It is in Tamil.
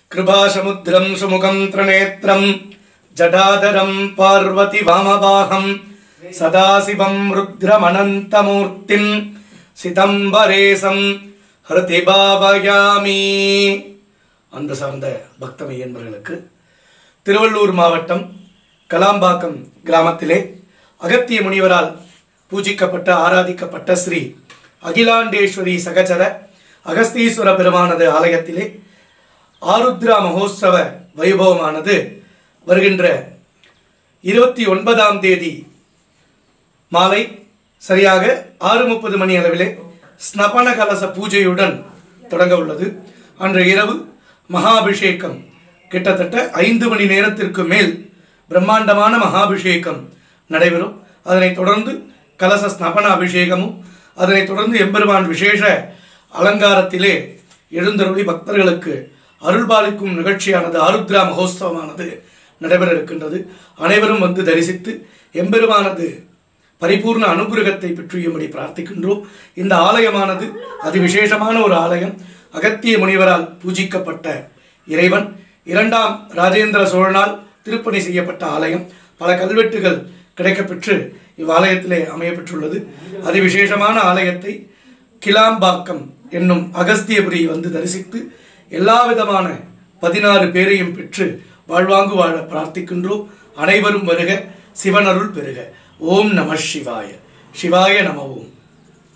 कृपासमुद्रं सुमुखं त्रिनेत्रं जटाधरं पार्वति वामबाहं सदाशिवं रुद्रमनन्तमूर्तिं சிதம்பரேசம் ஹிருதி பாவயாமி அன்பு சார்ந்த பக்தமை என்பவர்களுக்கு திருவள்ளூர் மாவட்டம் கலாம்பாக்கம் கிராமத்திலே அகத்திய முனிவரால் பூஜிக்கப்பட்ட ஆராதிக்கப்பட்ட ஸ்ரீ அகிலாண்டேஸ்வரி சகச்சர அகஸ்தீஸ்வர பெருமானது ஆலயத்திலே ஆருத்ரா மகோத்சவ வைபவமானது வருகின்ற இருபத்தி ஒன்பதாம் தேதி மாலை சரியாக ஆறு முப்பது மணி அளவிலே ஸ்னபன கலச பூஜையுடன் தொடங்க உள்ளது அன்று இரவு மகாபிஷேகம் கிட்டத்தட்ட ஐந்து மணி நேரத்திற்கு மேல் பிரம்மாண்டமான மகாபிஷேகம் நடைபெறும் அதனைத் தொடர்ந்து கலச ஸ்னபன அபிஷேகமும் அதனைத் தொடர்ந்து எம்பெருமான் விசேஷ அலங்காரத்திலே எழுந்தருளி பக்தர்களுக்கு அருள்பாலிக்கும் நிகழ்ச்சியானது ஆருத்ரா மகோத்சவமானது நடைபெற இருக்கின்றது அனைவரும் வந்து தரிசித்து எம்பெருமானது பரிபூர்ண அனுகிரகத்தை பெற்றியும்படி பிரார்த்திக்கின்றோம் இந்த ஆலயமானது அதிவிசேஷமான ஒரு ஆலயம் அகத்திய முனிவரால் பூஜிக்கப்பட்ட இறைவன் இரண்டாம் ராஜேந்திர சோழனால் திருப்பணி செய்யப்பட்ட ஆலயம் பல கல்வெட்டுகள் கிடைக்கப்பெற்று இவ்வாலயத்திலே அமையப்பெற்றுள்ளது அதிவிசேஷமான ஆலயத்தை கிளாம்பாக்கம் என்னும் அகஸ்தியபுரி வந்து தரிசித்து எல்லா விதமான பதினாறு பேரையும் பெற்று வாழ்வாங்கு வாழ பிரார்த்திக்கின்றோம் அனைவரும் வருக சிவனருள் பெறுக ஓம் நம சிவாய சிவாய நம ஓம்